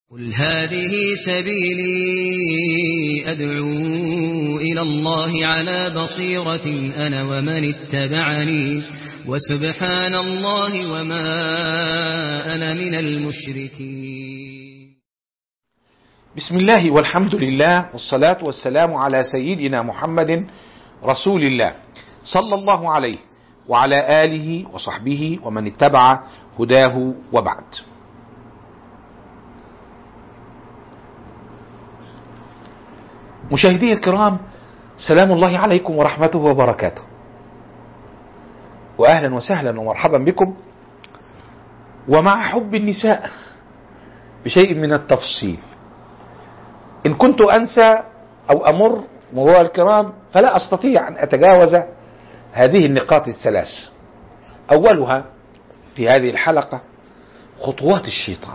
قل هذه سبيلي أدعو إلى الله على بصيرة أنا ومن اتبعني وسبحان الله وما أنا من المشركين بسم الله والحمد لله والصلاة والسلام على سيدنا محمد رسول الله صلى الله عليه وعلى آله وصحبه ومن اتبع هداه وبعد مشاهدي الكرام سلام الله عليكم ورحمته وبركاته وأهلا وسهلا ومرحبا بكم ومع حب النساء بشيء من التفصيل إن كنت أنسى أو أمر مرور الكرام فلا أستطيع أن أتجاوز هذه النقاط الثلاث أولها في هذه الحلقة خطوات الشيطان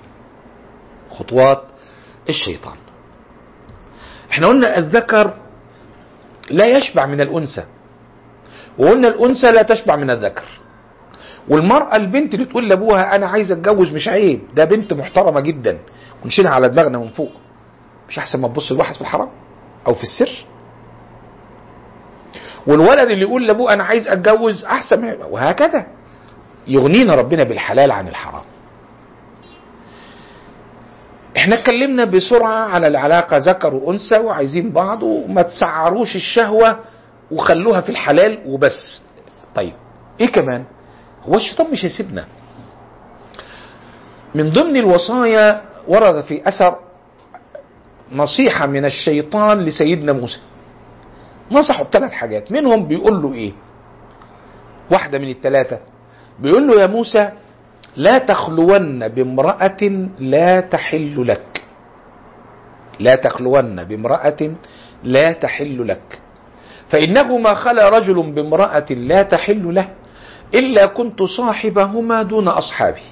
خطوات الشيطان احنا قلنا الذكر لا يشبع من الأنثى وقلنا الأنثى لا تشبع من الذكر والمرأة البنت اللي تقول لأبوها أنا عايز أتجوز مش عيب ده بنت محترمة جدا ونشيلها على دماغنا من فوق مش أحسن ما تبص الواحد في الحرام أو في السر والولد اللي يقول لأبوه أنا عايز أتجوز أحسن وهكذا يغنينا ربنا بالحلال عن الحرام احنا اتكلمنا بسرعة على العلاقة ذكر وأنثى وعايزين بعض وما تسعروش الشهوة وخلوها في الحلال وبس طيب ايه كمان هو الشيطان مش هيسيبنا من ضمن الوصايا ورد في أثر نصيحة من الشيطان لسيدنا موسى نصحه بثلاث حاجات منهم بيقول له ايه واحدة من الثلاثة بيقول له يا موسى لا تخلون بامرأة لا تحل لك لا تخلون بامرأة لا تحل لك فإنه ما خلا رجل بامرأة لا تحل له إلا كنت صاحبهما دون أصحابي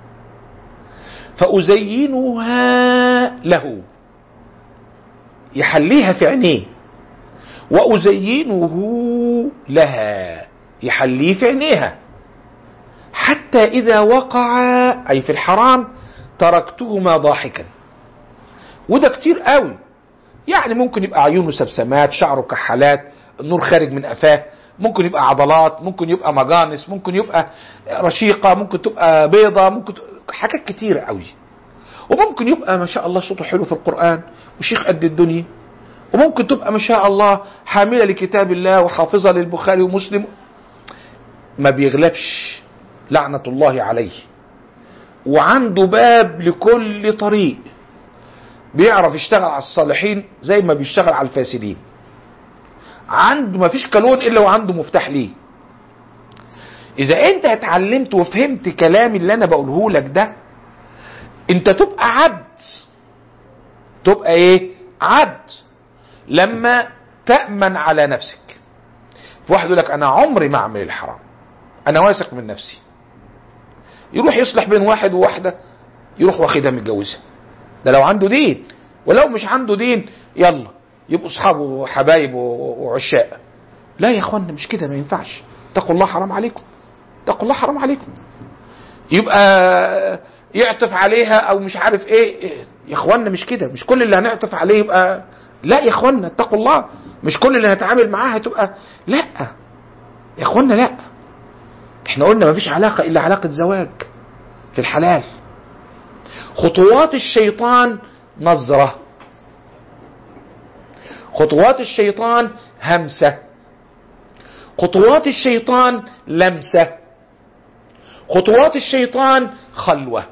فأزينها له يحليها في عينيه وأزينه لها يحليه في عينيها حتى إذا وقع أي في الحرام تركتهما ضاحكا وده كتير قوي يعني ممكن يبقى عيونه سبسمات شعره كحالات النور خارج من قفاه ممكن يبقى عضلات ممكن يبقى مجانس ممكن يبقى رشيقة ممكن تبقى بيضة ممكن تبقى حاجات كتيرة قوي وممكن يبقى ما شاء الله صوته حلو في القرآن وشيخ قد الدنيا وممكن تبقى ما شاء الله حاملة لكتاب الله وحافظة للبخاري ومسلم ما بيغلبش لعنة الله عليه وعنده باب لكل طريق بيعرف يشتغل على الصالحين زي ما بيشتغل على الفاسدين عنده ما فيش كالون الا وعنده مفتاح ليه اذا انت اتعلمت وفهمت كلامي اللي انا بقوله لك ده انت تبقى عبد تبقى ايه عبد لما تأمن على نفسك في واحد يقول لك انا عمري ما اعمل الحرام انا واثق من نفسي يروح يصلح بين واحد وواحده يروح واخدها متجوزها ده لو عنده دين ولو مش عنده دين يلا يبقوا اصحابه وحبايب وعشاق لا يا اخوانا مش كده ما ينفعش اتقوا الله حرام عليكم اتقوا الله حرام عليكم يبقى يعطف عليها او مش عارف ايه يا اخوانا مش كده مش كل اللي هنعطف عليه يبقى لا يا اخوانا اتقوا الله مش كل اللي هنتعامل معاه هتبقى لا يا اخوانا لا احنا قلنا مفيش علاقة الا علاقة زواج في الحلال خطوات الشيطان نظرة خطوات الشيطان همسة خطوات الشيطان لمسة خطوات الشيطان خلوة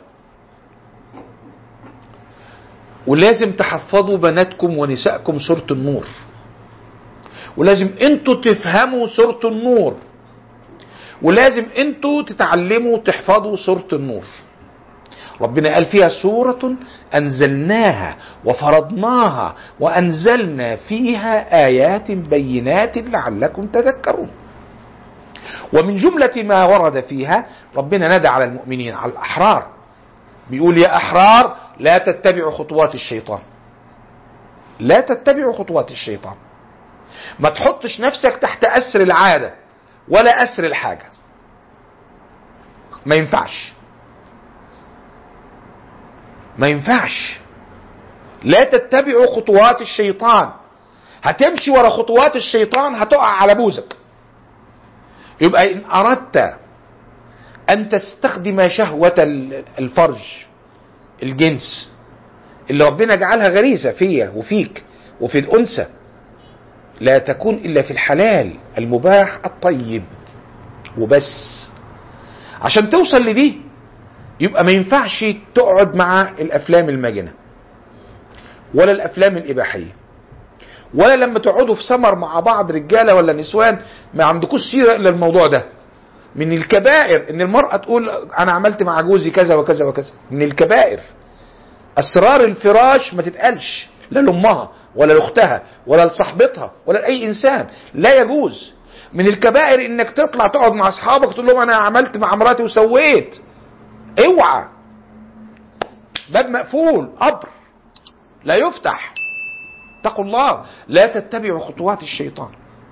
ولازم تحفظوا بناتكم ونسائكم سورة النور ولازم انتوا تفهموا سورة النور ولازم انتوا تتعلموا تحفظوا سورة النور ربنا قال فيها سورة أنزلناها وفرضناها وأنزلنا فيها آيات بينات لعلكم تذكرون ومن جملة ما ورد فيها ربنا نادى على المؤمنين على الأحرار بيقول يا أحرار لا تتبعوا خطوات الشيطان لا تتبعوا خطوات الشيطان ما تحطش نفسك تحت أسر العادة ولا أسر الحاجة ما ينفعش ما ينفعش لا تتبعوا خطوات الشيطان هتمشي ورا خطوات الشيطان هتقع على بوزك يبقى ان اردت ان تستخدم شهوة الفرج الجنس اللي ربنا جعلها غريزة فيا وفيك وفي الأنثى لا تكون إلا في الحلال المباح الطيب وبس عشان توصل لدي يبقى ما ينفعش تقعد مع الأفلام المجنة ولا الأفلام الإباحية ولا لما تقعدوا في سمر مع بعض رجالة ولا نسوان ما عندكوش سيرة إلا الموضوع ده من الكبائر ان المرأة تقول انا عملت مع جوزي كذا وكذا وكذا من الكبائر اسرار الفراش ما تتقالش لا لامها ولا لاختها ولا لصاحبتها ولا لاي انسان لا يجوز من الكبائر انك تطلع تقعد مع اصحابك تقول لهم انا عملت مع مراتي وسويت اوعى باب مقفول قبر لا يفتح اتقوا الله لا تتبعوا خطوات الشيطان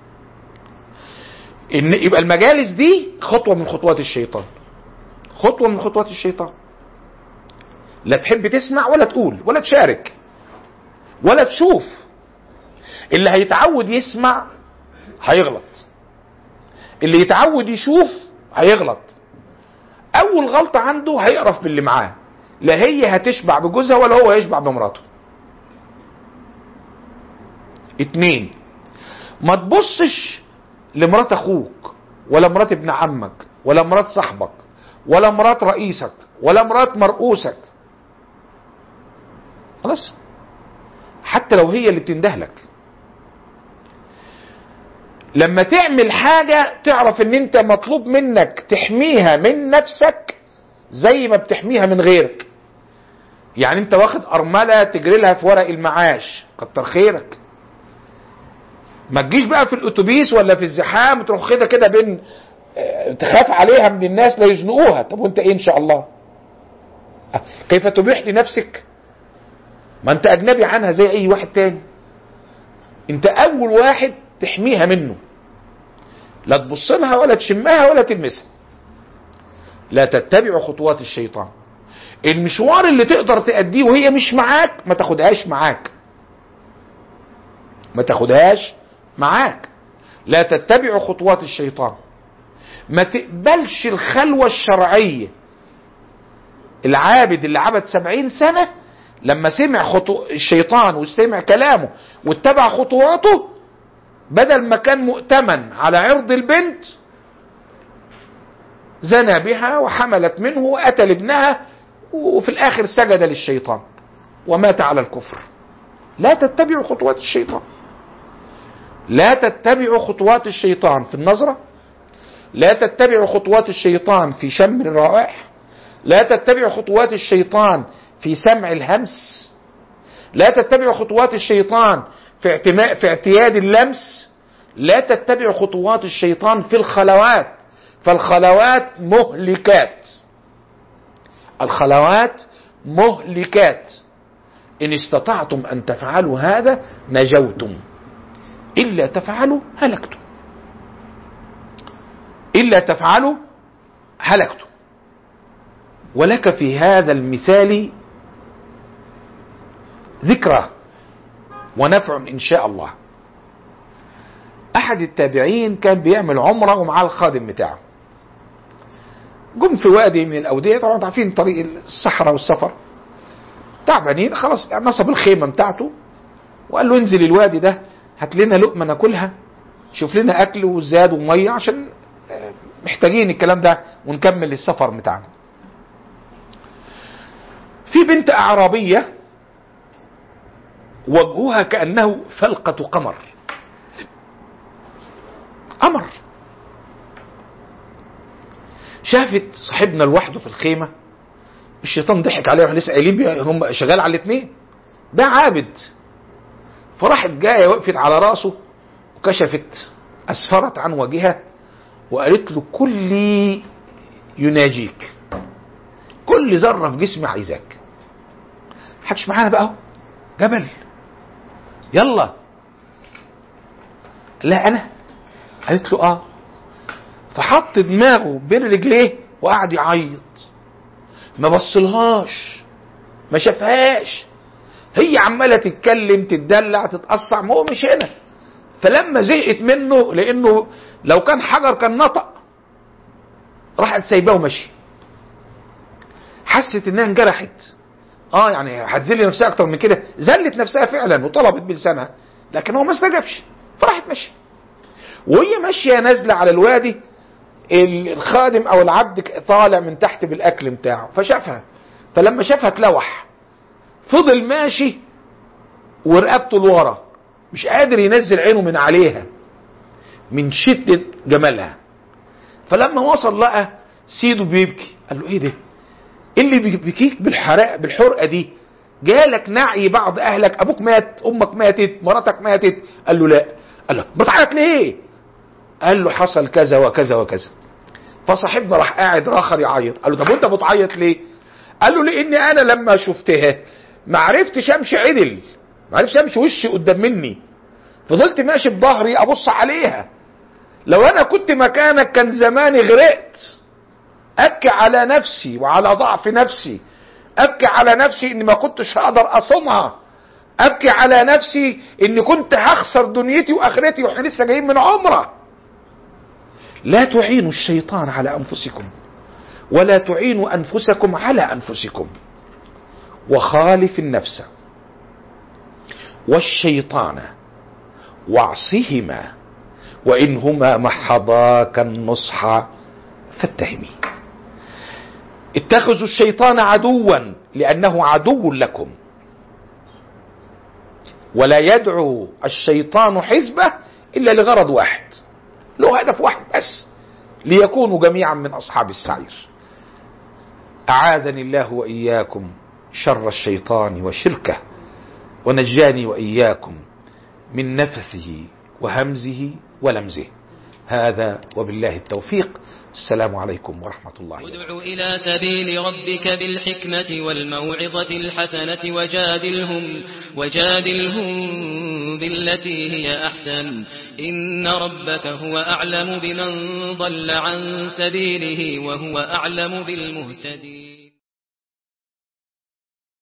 ان يبقى المجالس دي خطوه من خطوات الشيطان خطوه من خطوات الشيطان لا تحب تسمع ولا تقول ولا تشارك ولا تشوف اللي هيتعود يسمع هيغلط اللي يتعود يشوف هيغلط اول غلطه عنده هيقرف باللي معاه لا هي هتشبع بجوزها ولا هو يشبع بمراته اتنين ما تبصش لمرات اخوك ولا مرات ابن عمك ولا مرات صاحبك ولا مرات رئيسك ولا مرات مرؤوسك خلاص حتى لو هي اللي بتندهلك لما تعمل حاجة تعرف ان انت مطلوب منك تحميها من نفسك زي ما بتحميها من غيرك يعني انت واخد ارملة تجري لها في ورق المعاش كتر خيرك ما تجيش بقى في الاتوبيس ولا في الزحام تروح خدها كده بين اه تخاف عليها من الناس لا يزنقوها طب وانت ايه ان شاء الله اه كيف تبيح لنفسك ما انت اجنبي عنها زي اي واحد تاني انت اول واحد تحميها منه لا تبص لها ولا تشمها ولا تلمسها لا تتبع خطوات الشيطان المشوار اللي تقدر تأديه وهي مش معاك ما تاخدهاش معاك ما تاخدهاش معاك لا تتبع خطوات الشيطان ما تقبلش الخلوة الشرعية العابد اللي عبد سبعين سنة لما سمع خطو الشيطان وسمع كلامه واتبع خطواته بدل ما كان مؤتمن على عرض البنت زنى بها وحملت منه وقتل ابنها وفي الاخر سجد للشيطان ومات على الكفر لا تتبعوا خطوات الشيطان لا تتبعوا خطوات الشيطان في النظرة لا تتبعوا خطوات الشيطان في شم الروائح لا تتبعوا خطوات الشيطان في سمع الهمس لا تتبعوا خطوات الشيطان في اعتماء في اعتياد اللمس لا تتبعوا خطوات الشيطان في الخلوات فالخلوات مهلكات الخلوات مهلكات ان استطعتم ان تفعلوا هذا نجوتم الا تفعلوا هلكتم الا تفعلوا هلكتم ولك في هذا المثال ذكرى ونفع ان شاء الله احد التابعين كان بيعمل عمره ومعاه الخادم بتاعه جم في وادي من الاوديه طبعا عارفين طريق الصحراء والسفر تعبانين خلاص نصب الخيمه بتاعته وقال له انزل الوادي ده هات لنا لقمه ناكلها شوف لنا اكل وزاد وميه عشان محتاجين الكلام ده ونكمل السفر بتاعنا في بنت اعرابيه وجهها كانه فلقه قمر قمر شافت صاحبنا لوحده في الخيمه الشيطان ضحك عليه واحنا لسه قايلين هم شغال على الاثنين ده عابد فراحت جايه وقفت على راسه وكشفت اسفرت عن وجهها وقالت له كلي يناجيك كل ذره في جسمي عايزاك حدش معانا بقى اهو جبل يلا لا انا قالت له اه فحط دماغه بين رجليه وقعد يعيط ما بصلهاش ما شافهاش هي عمالة تتكلم تتدلع تتقصع ما هو مش هنا فلما زهقت منه لانه لو كان حجر كان نطق راحت سايباه ومشي حست انها انجرحت اه يعني هتذل نفسها اكتر من كده ذلت نفسها فعلا وطلبت بلسانها لكن هو ما استجابش فراحت ماشيه وهي ماشيه نازله على الوادي الخادم او العبد طالع من تحت بالاكل بتاعه فشافها فلما شافها اتلوح فضل ماشي ورقبته لورا مش قادر ينزل عينه من عليها من شدة جمالها فلما وصل لقى سيده بيبكي قال له ايه ده ايه اللي بيبكيك بالحرق بالحرقه دي جالك نعي بعض اهلك ابوك مات امك ماتت مراتك ماتت قال له لا قال له بتعيط ليه قال له حصل كذا وكذا وكذا فصاحبنا راح قاعد راخر يعيط قال له طب وانت بتعيط ليه قال له لاني انا لما شفتها ما عرفتش امشي عدل ما عرفتش امشي وشي قدام مني فضلت ماشي بظهري ابص عليها لو انا كنت مكانك كان زماني غرقت ابكي على نفسي وعلى ضعف نفسي ابكي على نفسي اني ما كنتش هقدر اصومها ابكي على نفسي اني كنت هخسر دنيتي واخرتي واحنا لسه جايين من عمره لا تعينوا الشيطان على انفسكم ولا تعينوا انفسكم على انفسكم وخالف النفس والشيطان واعصهما وانهما محضاك النصح فاتهمي اتخذوا الشيطان عدوا لانه عدو لكم ولا يدعو الشيطان حزبه الا لغرض واحد له هدف واحد بس ليكونوا جميعا من اصحاب السعير اعاذني الله واياكم شر الشيطان وشركه ونجاني واياكم من نفثه وهمزه ولمزه هذا وبالله التوفيق السلام عليكم ورحمة الله ادع إلى سبيل ربك بالحكمة والموعظة الحسنة وجادلهم وجادلهم بالتي هي أحسن إن ربك هو أعلم بمن ضل عن سبيله وهو أعلم بالمهتدين